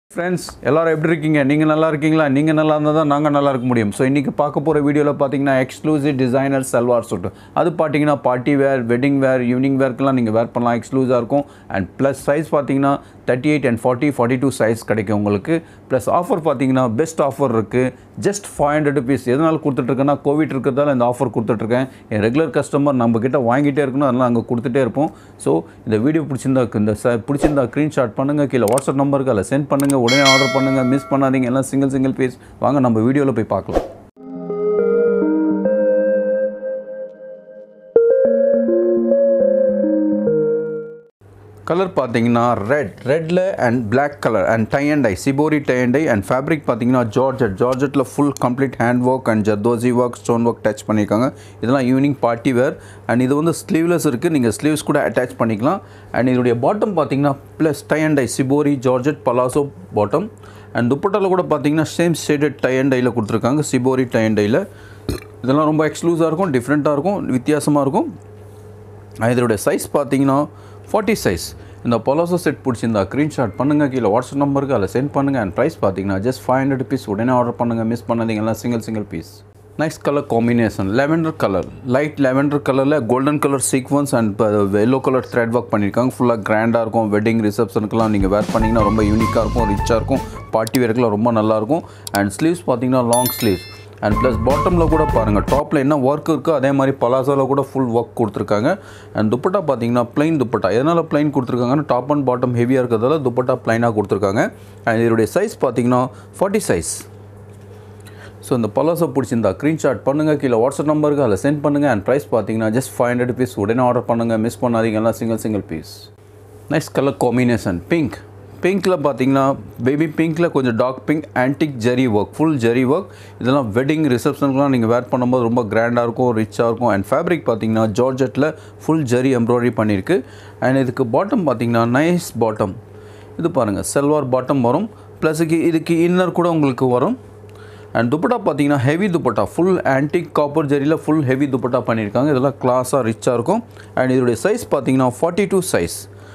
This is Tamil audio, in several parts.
ஃப்ரெண்ட்ஸ் எல்லாரும் எப்படி இருக்கீங்க நீங்கள் நல்லா இருக்கீங்களா நீங்கள் நல்லா இருந்தால் தான் நாங்கள் நல்லா இருக்க முடியும் ஸோ இன்றைக்கி பார்க்க போகிற வீடியோவில் பார்த்தீங்கன்னா எக்ஸ்க்ளூசிவ் டிசைனர் சல்வார் சூட் அது பார்த்தீங்கன்னா party wear wedding wear evening வேர்க்கெலாம் நீங்கள் வேர் பண்ணலாம் எக்ஸ்க்ளூசிவாக இருக்கும் அண்ட் ப்ளஸ் சைஸ் பார்த்தீங்கன்னா thirty eight and forty forty two size கிடைக்கும் உங்களுக்கு ப்ளஸ் ஆஃபர் பார்த்தீங்கன்னா பெஸ்ட் ஆஃபர் இருக்குது ஜஸ்ட் ஃபைவ் ஹண்ட்ரட் ருபீஸ் எதனால் கொடுத்துட்ருக்கேன்னா கோவிட் இருக்கிறதால இந்த ஆஃபர் கொடுத்துட்ருக்கேன் என் ரெகுலர் கஸ்டமர் நம்ம கிட்ட வாங்கிட்டே இருக்கணும் அதனால் நாங்கள் கொடுத்துட்டே இருப்போம் ஸோ இந்த வீடியோ பிடிச்சிருந்தா இந்த ச பிடிச்சிருந்தா ஸ்க்ரீன்ஷாட் பண்ணுங்கள் கீழே வாட்ஸ்அப் நம்பருக்கு அதில் சென்ட் பண்ணுங்கள் உடனே ஆர்டர் பண்ணுங்கள் மிஸ் பண்ணாதீங்க எல்லாம் சிங்கிள் சிங்கிள் பீஸ் வாங்க நம்ம வீடியோவில் போய் பார்க்கலாம் கலர் பார்த்தீங்கன்னா ரெட் ரெட்டில் and black colour and tie and dye shibori dye and dye and fabric பார்த்தீங்கன்னா ஜார்ஜெட் ஜார்ஜெட்டில் full complete hand work and zardozi work stone work touch பண்ணியிருக்காங்க இதெல்லாம் ஈவினிங் பார்ட்டி வேர் அண்ட் இது வந்து ஸ்லீவ்லெஸ் இருக்குது நீங்கள் ஸ்லீவ்ஸ் கூட அட்டாச் பண்ணிக்கலாம் அண்ட் இதோடைய பாட்டம் பார்த்தீங்கன்னா plus tie and dye shibori georgette palazzo bottom and துப்பட்டாவில் கூட பார்த்தீங்கன்னா சேம் ஷேடட் டை அண்ட் ஐயில் கொடுத்துருக்காங்க சிபோரி டை அண்ட் ஐயில் இதெல்லாம் ரொம்ப எக்ஸ்க்ளூஸாக இருக்கும் டிஃப்ரெண்ட்டாக இருக்கும் வித்தியாசமாக இருக்கும் இதோடைய சைஸ் பார்த்தீங்கன்னா ஃபார்ட்டி சைஸ் இந்த பொலோசோ செட் பிடிச்சிருந்தா ஸ்க்ரீன்ஷாட் பண்ணுங்கள் கீழே வாட்ஸ்அப் நம்பருக்கு அதில் சென்ட் பண்ணுங்கள் அண்ட் ப்ரைஸ் பார்த்தீங்கன்னா ஜஸ்ட் ஃபைவ் ஹண்ட்ரட் பீஸ் உடனே ஆர்டர் பண்ணுங்கள் மிஸ் பண்ணாதீங்க எல்லாம் single single piece next colour combination lavender colour light lavender கலரில் golden colour sequins and yellow colour thread work பண்ணியிருக்காங்க ஃபுல்லாக கிராண்டாக இருக்கும் வெட்டிங் ரிசப்ஷனுக்குலாம் நீங்கள் வேர் பண்ணிங்கன்னா ரொம்ப யூனிக்காக இருக்கும் ரிச்சாக இருக்கும் பார்ட்டி வேர்க்கெலாம் ரொம்ப நல்லாயிருக்கும் அண்ட் ஸ்லீவ்ஸ் பார்த்தீங்கன்னா லாங் ஸ்லீவ்ஸ் அண்ட் ப்ளஸ் பாட்டமில் கூட பாருங்கள் டாப்பில் என்ன ஒர்க் இருக்கோ அதே மாதிரி பலாசோவில் கூட ஃபுல் ஒர்க் கொடுத்துருக்காங்க அண்ட் துப்பட்டா பார்த்தீங்கன்னா ப்ளைன் துப்பட்டா எதனால் ப்ளைன் கொடுத்துருக்காங்கன்னா டாப் அண்ட் பாட்டம் ஹெவியாக இருக்கிறதால துப்பட்டா ப்ளைனாக கொடுத்துருக்காங்க அண்ட் இதோடைய சைஸ் பார்த்தீங்கன்னா ஃபார்ட்டி சைஸ் ஸோ இந்த பலாசோ பிடிச்சிருந்தா ஸ்க்ரீன்ஷாட் பண்ணுங்கள் கீழே வாட்ஸ்அப் நம்பருக்கு அதில் சென்ட் பண்ணுங்கள் அண்ட் ப்ரைஸ் பார்த்தீங்கன்னா ஜஸ்ட் ஃபைவ் ஹண்ட்ரட் பீஸ் உடனே ஆர்டர் பண்ணுங்கள் மிஸ் பண்ணாதீங்க எல்லாம் single single piece next colour combination pink பிங்க்கில் பார்த்தீங்கன்னா பேபி பிங்க்கில் கொஞ்சம் dark pink antique zari work full zari work இதெல்லாம் வெட்டிங் ரிசப்ஷனுக்குலாம் நீங்கள் வேர் பண்ணும்போது ரொம்ப கிராண்டாக இருக்கும் ரிச்சாக இருக்கும் அண்ட் ஃபேப்ரிக் பார்த்தீங்கன்னா ஜார்ஜெட்டில் ஃபுல் ஜெரி எம்ப்ராய்டரி பண்ணியிருக்கு அண்ட் இதுக்கு பாட்டம் பார்த்தீங்கன்னா நைஸ் பாட்டம் இது பாருங்கள் செல்வார் பாட்டம் வரும் ப்ளஸுக்கு இதுக்கு இன்னர் கூட உங்களுக்கு வரும் அண்ட் துப்பட்டா பார்த்தீங்கன்னா heavy dupatta full antique copper ஜெரியில் ஃபுல் ஹெவி துப்பட்டா பண்ணியிருக்காங்க இதெல்லாம் கிளாஸாக ரிச்சாக இருக்கும் அண்ட் இதோடைய சைஸ் பார்த்தீங்கன்னா ஃபார்ட்டி டூ சைஸ்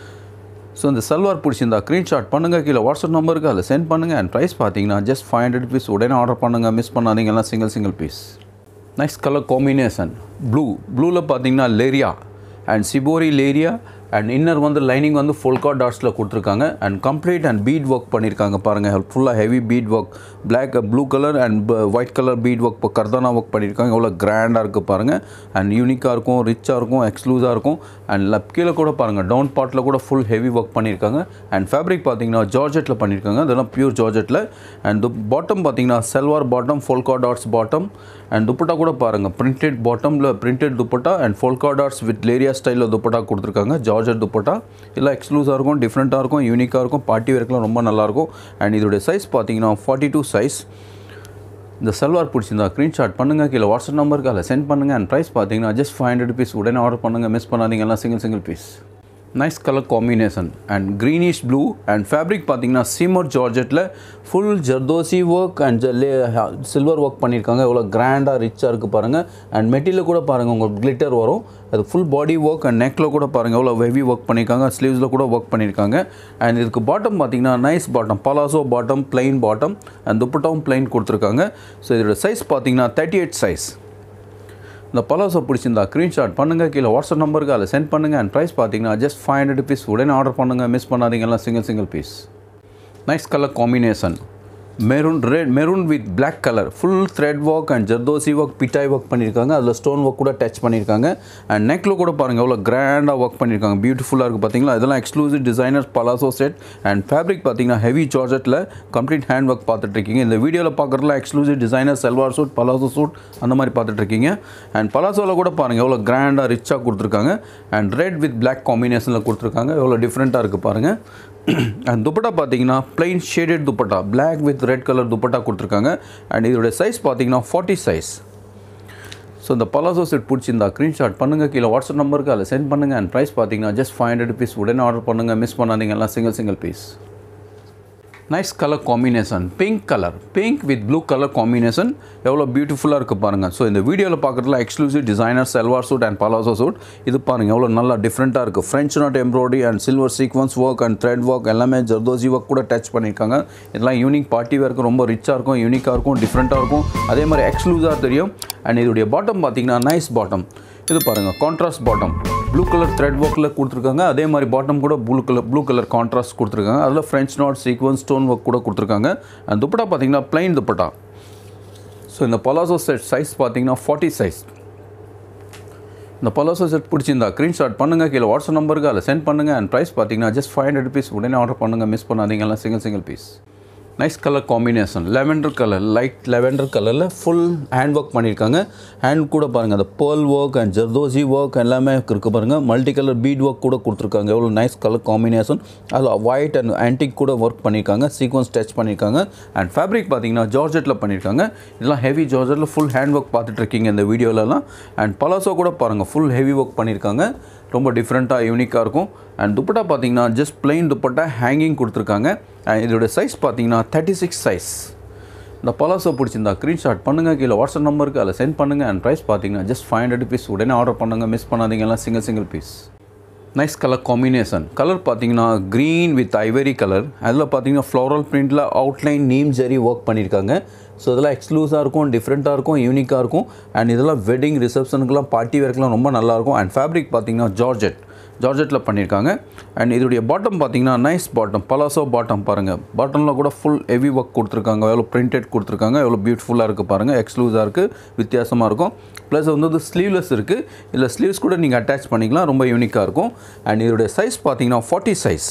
ஸோ இந்த சல்வார் பிடிச்சிருந்தா ஸ்க்ரீன்ஷாட் பண்ணுங்கள் கீழே வாட்ஸ்அப் நம்பருக்கு அதில் சென்ட் பண்ணுங்கள் அண்ட் ப்ரைஸ் பார்த்தீங்கன்னா ஜஸ்ட் ஃபைவ் ஹண்ட்ரட் பீஸ் உடனே ஆர்டர் பண்ணுங்கள் மிஸ் பண்ணாதீங்க எல்லாம் single single piece next colour combination blue ப்ளூவில் பார்த்தீங்கன்னா leheriya and shibori leheriya and inner வந்து லைனிங் வந்து ஃபுல்கா டாட்ஸில் கொடுத்துருக்காங்க and complete and bead work பண்ணியிருக்காங்க பாருங்கள் ஃபுல்லாக heavy bead work black blue colour and white colour bead work இப்போ கர்தானா ஒர்க் பண்ணியிருக்காங்க எவ்வளோ கிராண்டாக இருக்குது பாருங்கள் அண்ட் யூனிக்காக இருக்கும் ரிச்சாக இருக்கும் எக்ஸ்க்ளூஸாக இருக்கும் அண்ட் லப் கீழே கூட பாருங்கள் டவுன் பார்ட்டில் கூட ஃபுல் ஹெவி ஒர்க் பண்ணியிருக்காங்க அண்ட் ஃபேப்ரிக் பார்த்தீங்கன்னா ஜார்ஜெட்டில் பண்ணியிருக்காங்க அதெல்லாம் பியூர் ஜார்ஜெட்டில் அண்ட் பாட்டம் பார்த்தீங்கன்னா salwar bottom polka dots bottom and dupatta கூட பாருங்கள் பிரிண்டட் பாட்டமில் printed dupatta and polka dots with leheriya ஸ்டைலில் துப்பட்டா கொடுத்துருக்காங்க ஜார்ஜெட் துப்பட்டா எல்லாம் எக்ஸ்க்ளூஸாக இருக்கும் டிஃப்ரெண்ட்டாக இருக்கும் யூனிக்காக இருக்கும் பார்ட்டி வேர்க்கெலாம் ரொம்ப நல்லாயிருக்கும் அண்ட் இதோடைய சைஸ் பார்த்தீங்கன்னா ஃபார்ட்டி டூ சைஸ் இந்த சல்வார் பிடிச்சிருந்தா ஸ்க்ரீன்ஷாட் பண்ணுங்கள் கீழே வாட்ஸ்அப் நம்பருக்கு அதில் சென்ட் பண்ணுங்கள் அண்ட் ப்ரைஸ் பார்த்தீங்கன்னா ஜஸ்ட் ஃபைவ் ஹண்ட்ரட் ருபீஸ் உடனே ஆர்டர் பண்ணுங்கள் மிஸ் பண்ணாதீங்க எல்லாம் single single piece nice colour combination and greenish blue and fabric பார்த்தீங்கன்னா சீமர் ஜார்ஜெட்டில் full zardozi work and silver work பண்ணியிருக்காங்க எவ்வளோ கிராண்டாக ரிச்சாக இருக்குது பாருங்கள் அண்ட் மெட்டீரியல் கூட பாருங்கள் உங்களுக்கு கிளிட்டர் வரும் அது ஃபுல் பாடி ஒர்க் அண்ட் நெக்கில் கூட பாருங்கள் எவ்வளோ ஹெவி ஒர்க் பண்ணியிருக்காங்க ஸ்லீவ்ஸில் கூட ஒர்க் பண்ணியிருக்காங்க அண்ட் இதுக்கு பாட்டம் பார்த்தீங்கன்னா nice bottom palazzo bottom plain bottom and துப்பட்டாவும் பிளைன் கொடுத்துருக்காங்க ஸோ இதோட சைஸ் பார்த்தீங்கன்னா தேர்ட்டி எயிட் சைஸ் இந்த பலாசோ பிடிச்சிருந்தா ஸ்க்ரீன்ஷாட் பண்ணுங்கள் கீழே வாட்ஸ்அப் நம்பருக்கு அதில் சென்ட் பண்ணுங்கள் அண்ட் ப்ரைஸ் பார்த்தீங்கன்னா ஜஸ்ட் ஃபைவ் ஹண்ட்ரட் ருபீஸ் உடனே ஆர்டர் பண்ணுங்கள் மிஸ் பண்ணாதீங்க எல்லாம் single single piece nice colour combination maroon red maroon with black colour full thread work and zardozi work பிட்டாய் ஒர்க் பண்ணியிருக்காங்க அதில் ஸ்டோன் ஒர்க் கூட டச் பண்ணியிருக்காங்க அண்ட் நெக்கில் கூட பாருங்கள் எவ்வளோ கிராண்டாக ஒர்க் பண்ணியிருக்காங்க பியூட்டிஃபுல்லாக இருக்குது பார்த்தீங்களா இதெல்லாம் exclusive designer palazzo set and fabric பார்த்தீங்கன்னா ஹெவி ஜார்ஜெட்டில் கம்ப்ளீட் ஹேண்ட் ஒர்க் பார்த்துட்ருக்கீங்க இந்த வீடியோவில் பார்க்குறதுலாம் exclusive designer salwar suit palazzo suit அந்த மாதிரி பார்த்துட்ருக்கீங்க அண்ட் பலாசோவில் கூட பாருங்கள் எவ்வளோ கிராண்டாக ரிச்சாக கொடுத்துருக்காங்க அண்ட் ரெட் வித் பிளாக் காம்பினேஷனில் கொடுத்துருக்காங்க எவ்வளோ டிஃப்ரெண்ட்டாக இருக்குது பாருங்கள் அண்ட் துப்பட்டா பார்த்தீங்கன்னா plain shaded dupatta black with red colour dupatta கொடுத்துருக்காங்க அண்ட் இதோடைய சைஸ் பார்த்தீங்கன்னா ஃபார்ட்டி சைஸ் ஸோ இந்த பலாசோ செட் பிடிச்சிருந்தா ஸ்க்ரீன்ஷாட் பண்ணுங்கள் கீழே வாட்ஸ்அப் நம்பருக்கு அதில் சென்ட் பண்ணுங்கள் அண்ட் ப்ரைஸ் பார்த்தீங்கன்னா ஜஸ்ட் ஃபைவ் ஹண்ட்ரட் ருபீஸ் உடனே ஆர்டர் பண்ணுங்கள் மிஸ் பண்ணாதீங்க எல்லாம் single single piece nice colour combination pink colour pink with blue colour combination எவ்வளோ பியூட்டிஃபுல்லாக இருக்குது பாருங்கள் ஸோ இந்த வீடியோவில் பார்க்குறதுல exclusive designer salwar suit and palazzo suit இது பாருங்கள் எவ்வளோ நல்லா டிஃப்ரெண்ட்டாக இருக்குது French knot embroidery and silver sequins work and thread work எல்லாமே ஜர்தோசி ஒர்க் கூட டச் பண்ணியிருக்காங்க இதெல்லாம் யூனிக் பார்ட்டி வேர்க்கு ரொம்ப ரிச்சாக இருக்கும் யூனிக்காக இருக்கும் டிஃப்ரெண்ட்டாக இருக்கும் அதே மாதிரி எக்ஸ்க்ளூசிவாக தெரியும் அண்ட் இதோடைய பாட்டம் பார்த்தீங்கன்னா நைஸ் பாட்டம் இது பாருங்கள் contrast bottom blue colour thread ஒர்க்கில் கொடுத்துருக்காங்க அதே மாதிரி பாட்டம் கூட blue colour blue colour contrast கொடுத்துருக்காங்க அதில் French knot sequins stone work கூட கொடுத்துருக்காங்க அண்ட் துப்பட்டா பார்த்தீங்கன்னா பிளைன் துப்பட்டா ஸோ இந்த பலாசோ செட் சைஸ் பார்த்தீங்கன்னா ஃபார்ட்டி சைஸ் இந்த பலாசோ செட் பிடிச்சிருந்தா ஸ்க்ரீன்ஷாட் பண்ணுங்கள் கீழே வாட்ஸ்அப் நம்பருக்கு அதில் சென்ட் பண்ணுங்கள் அண்ட் ப்ரைஸ் பார்த்தீங்கன்னா ஜஸ்ட் ஃபைவ் ஹண்ட்ரட் ருபீஸ் உடனே ஆர்டர் பண்ணுங்கள் மிஸ் பண்ணாதீங்க எல்லாம் single single piece nice colour combination lavender colour light lavender கலரில் ஃபுல் ஹேண்ட் ஒர்க் பண்ணியிருக்காங்க ஹேண்ட் கூட பாருங்கள் அந்த pearl work and zardozi work எல்லாமே இருக்குது பாருங்கள் மல்டி கலர் பீட் ஒர்க் கூட கொடுத்துருக்காங்க எவ்வளோ நைஸ் கலர் காம்பினேஷன் அது ஒயிட் அண்ட் ஆன்டிக் கூட ஒர்க் பண்ணியிருக்காங்க சீக்வன்ஸ் டச் பண்ணியிருக்காங்க அண்ட் ஃபேப்ரிக் பார்த்தீங்கன்னா ஜார்ஜெட்டில் பண்ணியிருக்காங்க இதெல்லாம் ஹெவி ஜார்ஜெட்டில் ஃபுல் ஹேண்ட் ஒர்க் பார்த்துட்ருக்கீங்க இந்த வீடியோலலாம் அண்ட் பலாசோ கூட பாருங்கள் ஃபுல் ஹெவி ஒர்க் பண்ணியிருக்காங்க ரொம்ப டிஃப்ரெண்ட்டாக யூனிக்காக இருக்கும் அண்ட் துப்பட்டா பார்த்தீங்கன்னா ஜஸ்ட் பிளெயின் துப்பட்டா ஹேங்கிங் கொடுத்துருக்காங்க அண்ட் இதோட சைஸ் பார்த்தீங்கன்னா தேர்ட்டி சிக்ஸ் சைஸ் இந்த பலாசோ பிடிச்சிருந்தா ஸ்க்ரீன்ஷாட் பண்ணுங்கள் கீழே வாட்ஸ்அப் நம்பருக்கு அதில் சென்ட் பண்ணுங்கள் அண்ட் ப்ரைஸ் பார்த்தீங்கன்னா ஜஸ்ட் ஃபைவ் ஹண்ட்ரட் பீஸ் உடனே ஆர்டர் பண்ணுங்கள் மிஸ் பண்ணாதீங்க எல்லாம் single single piece nice colour combination colour பார்த்தீங்கன்னா க்ரீன் வித் ஐவரி கலர் அதில் பார்த்தீங்கன்னா ஃப்ளோரல் பிரிண்டில் அவுட்லைன் நீம் ஜெரி ஒர்க் பண்ணியிருக்காங்க ஸோ இதெல்லாம் எக்ஸ்க்ளூஸாக இருக்கும் டிஃப்ரெண்ட்டாக இருக்கும் யூனிக்காக இருக்கும் அண்ட் இதெல்லாம் வெட்டிங் ரிசப்ஷனுக்குலாம் பார்ட்டி வேர்க்கெலாம் ரொம்ப நல்லாயிருக்கும் அண்ட் ஃபேப்ரிக் பார்த்தீங்கன்னா ஜார்ஜெட் ஜார்ஜெட்டில் பண்ணியிருக்காங்க அண்ட் இதோடைய பாட்டம் பார்த்தீங்கன்னா நைஸ் பாட்டம் பலாசோ பாட்டம் பாருங்கள் பாட்டமில் கூட ஃபுல் ஹெவி ஒர்க் கொடுத்துருக்காங்க எவ்வளோ பிரிண்டட் கொடுத்துருக்காங்க எவ்வளோ பியூட்டிஃபுல்லாக இருக்குது பாருங்கள் எக்ஸ்க்ளூஸாக இருக்குது வித்தியாசமாக இருக்கும் ப்ளஸ் வந்து வந்து ஸ்லீவ்லெஸ் இருக்குது இதில் ஸ்லீவ்ஸ் கூட நீங்கள் அட்டாச் பண்ணிக்கலாம் ரொம்ப யூனிக்காக இருக்கும் அண்ட் இதோடைய சைஸ் பார்த்தீங்கன்னா ஃபார்ட்டி சைஸ்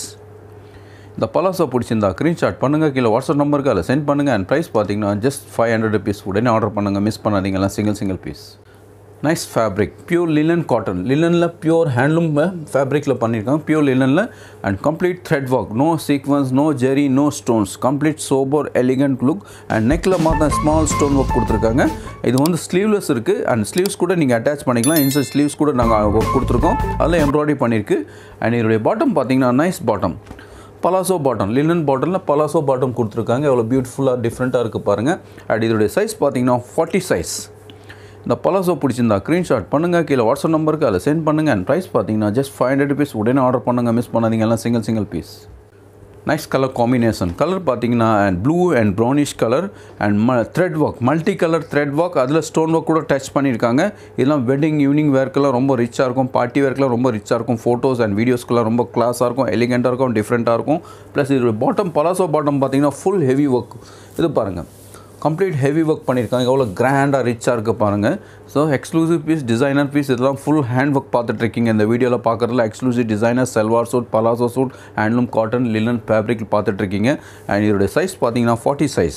இந்த பலாசோ பிடிச்சிருந்தா ஸ்க்ரீன்ஷாட் பண்ணுங்கள் கீழே வாட்ஸ்அப் நம்பருக்கு அதில் சென்ட் பண்ணுங்கள் அண்ட் ப்ரைஸ் பார்த்தீங்கன்னா ஜஸ்ட் ஃபைவ் ஹண்ட்ரட் ருபீஸ் உடனே ஆர்டர் பண்ணுங்கள் மிஸ் பண்ணாதீங்கலாம் single single piece nice fabric pure linen cotton லினனில் பியூர் ஹேண்ட்லூம் ஃபேப்ரிக்கில் பண்ணியிருக்காங்க பியூர் லினனில் and complete thread work no sequins no zari no stones complete sober elegant look and நெக்கில் மாத்திரம் ஸ்மால் ஸ்டோன் ஒர்க் கொடுத்துருக்காங்க இது வந்து ஸ்லீவ்லெஸ் இருக்குது அண்ட் ஸ்லீவ்ஸ் கூட நீங்கள் அட்டாச் பண்ணிக்கலாம் இன்சைட் ஸ்லீவ்ஸ் கூட நாங்கள் கொடுத்துருக்கோம் அதில் எம்ப்ராய்டரி பண்ணியிருக்கு அண்ட் இதோடைய பாட்டம் பார்த்தீங்கன்னா nice bottom palazzo bottom linen பாட்டமில் பலாசோ பாட்டம் கொடுத்துருக்காங்க எவ்வளோ பியூட்டிஃபுல்லாக டிஃப்ரெண்ட்டாக இருக்குது பாருங்கள் அண்ட் இதோடைய சைஸ் பார்த்தீங்கன்னா ஃபார்ட்டி சைஸ் இந்த பலாசோ பிடிச்சிருந்தா ஸ்க்ரீன்ஷாட் பண்ணுங்கள் கீழே வாட்ஸ்அப் நம்பருக்கு அதில் சென்ட் பண்ணுங்கள் அண்ட் ப்ரைஸ் பார்த்தீங்கன்னா ஜஸ்ட் ஃபைவ் ஹண்ட்ரட் ருபீஸ் உடனே ஆர்டர் பண்ணுங்கள் மிஸ் பண்ணாதீங்க எல்லாம் single single piece nice colour combination colour பார்த்தீங்கன்னா and blue and brownish colour and ம thread work multi colour thread work அதில் ஸ்டோன் ஒர்க் கூட டச் பண்ணியிருக்காங்க இதெல்லாம் வெட்டிங் ஈவினிங் வேர்க்கெல்லாம் ரொம்ப ரிச்சாக இருக்கும் பார்ட்டி வேர்க்கெலாம் ரொம்ப ரிச்சாக இருக்கும் ஃபோட்டோஸ் அண்ட் வீடியோஸ்க்கெல்லாம் ரொம்ப கிளாஸாக இருக்கும் எலிகெண்ட்டாக இருக்கும் டிஃப்ரெண்ட்டாக இருக்கும் ப்ளஸ் இது பாட்டம் பலாசோ பாட்டம் பார்த்தீங்கன்னா ஃபுல் ஹெவி ஒர்க் இது பாருங்கள் கம்ப்ளீட் ஹெவி ஒர்க் பண்ணியிருக்காங்க எவ்வளோ கிராண்டாக ரிச்சாக இருக்குது பாருங்கள் so exclusive piece designer piece இதெல்லாம் ஃபுல் ஹேண்ட் ஒர்க் பார்த்துட்ருக்கீங்க இந்த வீடியோவில் பார்க்குறதுல exclusive designer salwar suit palazzo suit handloom cotton linen fabric பார்த்துட்ருக்கீங்க அண்ட் இதோடைய சைஸ் பார்த்தீங்கன்னா ஃபார்ட்டி சைஸ்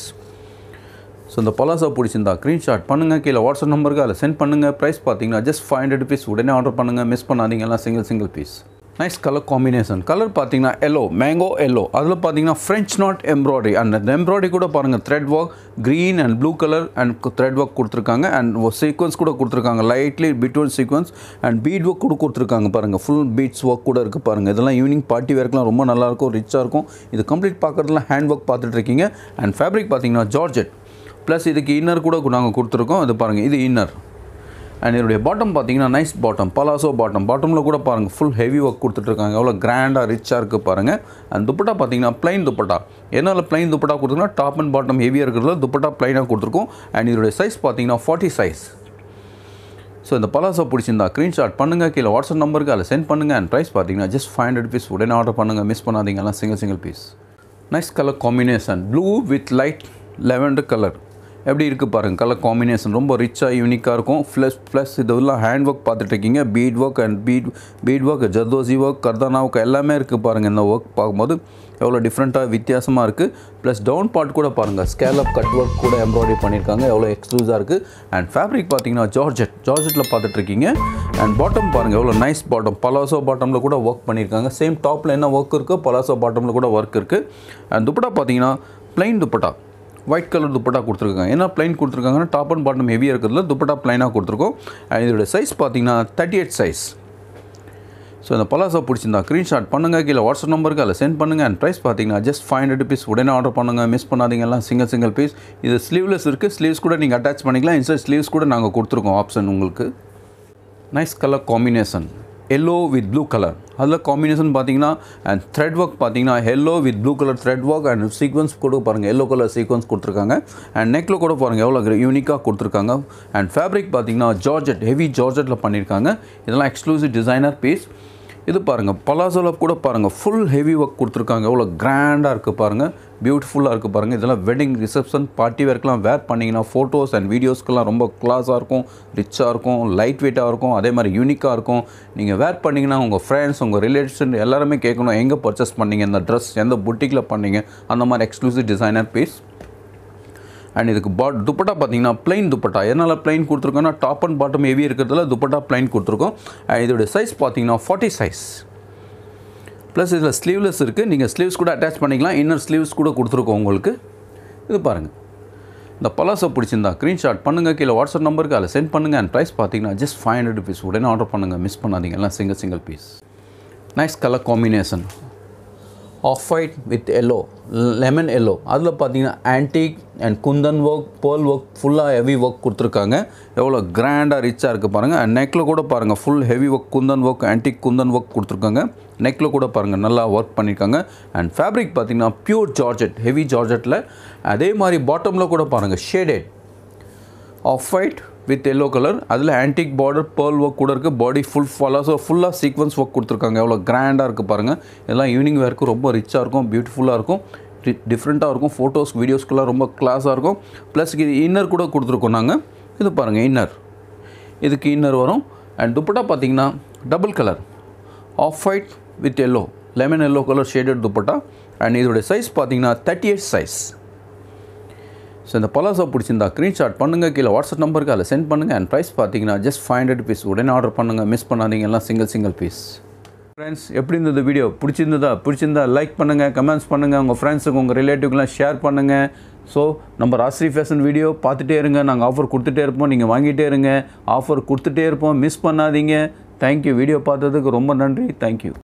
ஸோ இந்த பலாசோ பிடிச்சிருந்தா ஸ்க்ரீன்ஷாட் பண்ணுங்கள் கீழே வாட்ஸ்அப் நம்பருக்கு அதில் சென்ட் பண்ணுங்கள் ப்ரைஸ் பார்த்தீங்கன்னா ஜஸ்ட் ஃபைவ் ஹண்ட்ரட் ருபீஸ் உடனே ஆர்டர் பண்ணுங்கள் மிஸ் பண்ணாதீங்க எல்லாம் single single piece nice colour combination colour பார்த்தீங்கன்னா எல்லோ மேங்கோ எல்லோ அதில் பார்த்தீங்கன்னா ஃப்ரெஞ்ச் நாட் எம்ப்ராய்டரி அண்ட் அந்த எம்ப்ராய்டரி கூட பாருங்கள் thread work green and blue colour and thread work கொடுத்துருக்காங்க அண்ட் சீக்வன்ஸ் கூட கொடுத்துருக்காங்க lightly between sequins and bead work கூட கொடுத்துருக்காங்க பாருங்கள் ஃபுல் பீட்ஸ் ஒர்க் கூட இருக்குது பாருங்கள் இதெல்லாம் ஈவினிங் பார்ட்டி வேர்க்கெலாம் ரொம்ப நல்லாயிருக்கும் ரிச்சாக இருக்கும் இது கம்ப்ளீட் பார்க்குறதுல ஹேண்ட் ஒர்க் பார்த்துட்டு இருக்கீங்க அண்ட் ஃபேப்ரிக் பார்த்தீங்கன்னா ஜார்ஜெட் ப்ளஸ் இதுக்கு இன்னர் கூட நாங்கள் கொடுத்துருக்கோம் இது பாருங்கள் இது இன்னர் அண்ட் இதனுடைய பாட்டம் பார்த்தீங்கன்னா நைஸ் பாட்டம் பலாசோ பாட்டம் பாட்டமில் கூட பாருங்கள் ஃபுல் ஹெவி ஒர்க் கொடுத்துட்ருக்காங்க எவ்வளோ கிராண்டாக ரிச்சாக இருக்குது பாருங்கள் அண்ட் துப்பட்டா பார்த்தீங்கன்னா ப்ளைன் துப்பட்டா என்னால் ப்ளைன் துப்பட்டா கொடுத்துருக்கோன்னா டாப் அண்ட் பாட்டம் ஹெவியாக இருக்கிறதுல துப்பட்டா ப்ளைனாக கொடுத்துருக்கோம் அண்ட் இதோடைய சைஸ் பார்த்தீங்கன்னா ஃபார்ட்டி சைஸ் ஸோ இந்த பலாசோ பிடிச்சிருந்தா ஸ்க்ரீன்ஷாட் பண்ணுங்கள் கீழே வாட்ஸ்அப் நம்பருக்கு அதில் சென்ட் பண்ணுங்கள் அண்ட் ப்ரைஸ் பார்த்தீங்கன்னா ஜஸ்ட் ஃபைவ் ஹண்ட்ரட் பீஸ் உடனே ஆர்டர் பண்ணுங்கள் மிஸ் பண்ணாதீங்க எல்லாம் single single piece nice colour combination blue with light lavender colour எப்படி இருக்குது பாருங்கள் கலர் காம்பினேஷன் ரொம்ப ரிச்சாக யூனிக்காக இருக்கும் ப்ளஸ் ப்ளஸ் இதெல்லாம் ஹேண்ட் ஒர்க் பார்த்துட்ருக்கீங்க bead work and bead bead work zardozi work kardana work எல்லாமே இருக்குது பாருங்கள் இந்த ஒர்க் பார்க்கும்போது எவ்வளோ டிஃப்ரெண்ட்டாக வித்தியாசமாக இருக்குது ப்ளஸ் டவுன் பார்ட் கூட பாருங்கள் ஸ்கேலப் கட் ஒர்க் கூட எம்ப்ராய்டரி பண்ணியிருக்காங்க எவ்வளோ எக்ஸ்க்ளூஸாக இருக்குது அண்ட் ஃபேப்ரிக் பார்த்தீங்கன்னா ஜார்ஜெட் ஜார்ஜெட்டில் பார்த்துட்ருக்கீங்க அண்ட் பாட்டம் பாருங்கள் எவ்வளோ நைஸ் பாட்டம் பலாசோ பாட்டமில் கூட ஒர்க் பண்ணியிருக்காங்க சேம் டாப்பில் என்ன ஒர்க் இருக்குது பலாசோ பாட்டமில் கூட ஒர்க் இருக்குது அண்ட் துப்பட்டா பார்த்தீங்கன்னா plain dupatta white colour dupatta கொடுத்துருக்காங்க ஏன்னா ப்ளைன் கொடுத்துருக்காங்கன்னா டாப் அண்ட் பாட்டம் ஹெவியாக இருக்கிறதுல துப்பட்டா ப்ளைனாக கொடுத்துருக்கோம் அண்ட் இதோட சைஸ் பார்த்தீங்கன்னா தேர்ட்டி எயிட் சைஸ் ஸோ இந்த பலாசா பிடிச்சிருந்தா ஸ்க்ரீன்ஷாட் பண்ணுங்கள் கீழே வாட்ஸ்அப் நம்பருக்கு அதில் சென்ட் பண்ணுங்கள் அண்ட் ப்ரைஸ் பார்த்தீங்கன்னா ஜஸ்ட் ஃபைவ் ஹண்ட்ரட் ருபீஸ் உடனே ஆர்டர் பண்ணுங்கள் மிஸ் பண்ணாதீங்க எல்லாம் சிங்கிள் சிங்கிள் பீஸ் இது ஸ்லீவ்லெஸ் இருக்குது ஸ்லீவ்ஸ் கூட நீங்கள் அட்டாச் பண்ணிக்கலாம் இன்சைட் ஸ்லீவ்ஸ் கூட நாங்கள் கொடுத்துருக்கோம் ஆப்ஷன் உங்களுக்கு nice colour combination yellow with blue colour அதில் காம்பினேஷன் பார்த்தீங்கன்னா அண்ட் த்ரெட் ஒர்க் பார்த்தீங்கன்னா yellow with blue colour thread work and sequins கூட பாருங்கள் எல்லோ கலர் சீக்வன்ஸ் கொடுத்துருக்காங்க அண்ட் நெக்கில் கூட பாருங்கள் எவ்வளோ யூனிக்காக கொடுத்துருக்காங்க அண்ட் ஃபேப்ரிக் பார்த்தீங்கன்னா ஜார்ஜெட் ஹெவி ஜார்ஜெட்டில் பண்ணியிருக்காங்க இதெல்லாம் எக்ஸ்க்ளூசிவ் டிசைனர் பீஸ் இது பாருங்கள் பலாசோவில் கூட பாருங்கள் ஃபுல் ஹெவி ஒர்க் கொடுத்துருக்காங்க எவ்வளோ கிராண்டாக இருக்குது பாருங்கள் பியூட்டிஃபுல்லாக இருக்குது பாருங்கள் இதெல்லாம் வெட்டிங் ரிசப்ஷன் பார்ட்டி வேர்க்கெலாம் வேர் பண்ணிங்கன்னா ஃபோட்டோஸ் அண்ட் வீடியோஸ்க்கெலாம் ரொம்ப கிளாஸாக இருக்கும் ரிச்சாக இருக்கும் லைட் வெயிட்டாக இருக்கும் அதே மாதிரி யூனிக்காக இருக்கும் நீங்கள் வேர் பண்ணிங்கன்னா உங்கள் ஃப்ரெண்ட்ஸ் உங்கள் ரிலேஷன் எல்லாருமே கேட்கணும் எங்கே பர்ச்சேஸ் பண்ணீங்க இந்த ட்ரெஸ் எந்த புட்டிக்கில் பண்ணீங்க அந்த மாதிரி எக்ஸ்க்ளூசிவ் டிசைனர் பீஸ் அண்ட் இதுக்கு பாட் துப்பட்டா பார்த்தீங்கன்னா பிளைன் துப்பட்டா எதனால் பிளைன் கொடுத்துருக்கோன்னா டாப் அண்ட் பாட்டம் ஹெவி இருக்கிறதுல துப்பட்டா பிளைன் கொடுத்துருக்கோம் அண்ட் இதோடைய சைஸ் பார்த்தீங்கன்னா ஃபார்ட்டி சைஸ் ப்ளஸ் இதில் ஸ்லீவ்லெஸ் இருக்குது நீங்கள் ஸ்லீவ்ஸ் கூட அட்டாச் பண்ணிக்கலாம் இன்னர் ஸ்லீவ்ஸ் கூட கொடுத்துருக்கோம் உங்களுக்கு இது பாருங்கள் இந்த பலாசை பிடிச்சிருந்தா ஸ்க்ரீன்ஷாட் பண்ணுங்கள் கீழே வாட்ஸ்அப் நம்பருக்கு அதில் சென்ட் பண்ணுங்கள் அண்ட் ப்ரைஸ் பார்த்தீங்கன்னா ஜஸ்ட் ஃபைவ் ஹண்ட்ரட் ருபீஸ் உடனே ஆர்டர் பண்ணுங்கள் மிஸ் பண்ணாதீங்க எல்லாம் single single piece nice colour combination off white with yellow lemon yellow அதில் பார்த்தீங்கன்னா antique and kundan work pearl work ஃபுல்லாக ஹெவி ஒர்க் கொடுத்துருக்காங்க எவ்வளோ கிராண்டாக ரிச்சாக இருக்குது பாருங்கள் அண்ட் நெக்கில் கூட பாருங்கள் full heavy work kundan work antique kundan work கொடுத்துருக்காங்க நெக்கில் கூட பாருங்கள் நல்லா ஒர்க் பண்ணியிருக்காங்க அண்ட் ஃபேப்ரிக் பார்த்தீங்கன்னா பியூர் ஜார்ஜெட் ஹெவி ஜார்ஜெட்டில் அதே மாதிரி பாட்டமில் கூட பாருங்கள் shaded off white with yellow colour அதில் ஆன்டிக் பார்டர் பேர்ல் ஒர்க் கூட இருக்குது பாடி ஃபுல் ஃபாலோ ஸோ ஃபுல்லாக சீக்வன்ஸ் ஒர்க் கொடுத்துருக்காங்க எவ்வளோ கிராண்டாக இருக்குது பாருங்கள் இதெல்லாம் ஈவினிங் வேர்க்கு ரொம்ப ரிச்சாக இருக்கும் பியூட்டிஃபுல்லாக இருக்கும் டிஃப்ரெண்ட்டாக இருக்கும் ஃபோட்டோஸ் வீடியோஸ்க்குலாம் ரொம்ப கிளாஸாக இருக்கும் ப்ளஸ் இது இன்னர் கூட கொடுத்துருக்கோம் நாங்கள் இது பாருங்கள் இன்னர் இதுக்கு இன்னர் வரும் அண்ட் துப்பட்டா பார்த்தீங்கன்னா double colour of white with yellow lemon yellow colour shaded dupatta and இதோடைய சைஸ் பார்த்தீங்கன்னா தேர்ட்டி எயிட் சைஸ் ஸோ இந்த பலாசா பிடிச்சிருந்தா ஸ்க்ரீன்ஷாட் பண்ணுங்கள் கீழே வாட்ஸ்அப் நம்பருக்கு அதில் சென்ட் பண்ணுங்கள் அண்ட் ப்ரைஸ் பார்த்தீங்கன்னா ஜஸ்ட் ஃபைவ் ஹண்ட்ரட் பீஸ் உடனே ஆர்டர் பண்ணுங்கள் மிஸ் பண்ணாதீங்க எல்லாம் சிங்கிள் சிங்கிள் பீஸ் ஃப்ரெண்ட்ஸ் எப்படி இருந்தது வீடியோ பிடிச்சிருந்ததா பிடிச்சிருந்தா லைக் பண்ணுங்கள் கமெண்ட்ஸ் பண்ணுங்கள் உங்கள் ஃப்ரெண்ட்ஸுக்கு உங்கள் ரிலேட்டிவ்க்கெலாம் ஷேர் பண்ணுங்கள் ஸோ நம்ம ராஸ்ட்ரி ஃபேஷன் வீடியோ பார்த்துட்டே இருங்க நாங்கள் ஆஃபர் கொடுத்துட்டே இருப்போம் நீங்கள் வாங்கிட்டே இருங்க ஆஃபர் கொடுத்துட்டே இருப்போம் மிஸ் பண்ணாதீங்க தேங்க்யூ வீடியோ பார்த்ததுக்கு ரொம்ப நன்றி தேங்க்யூ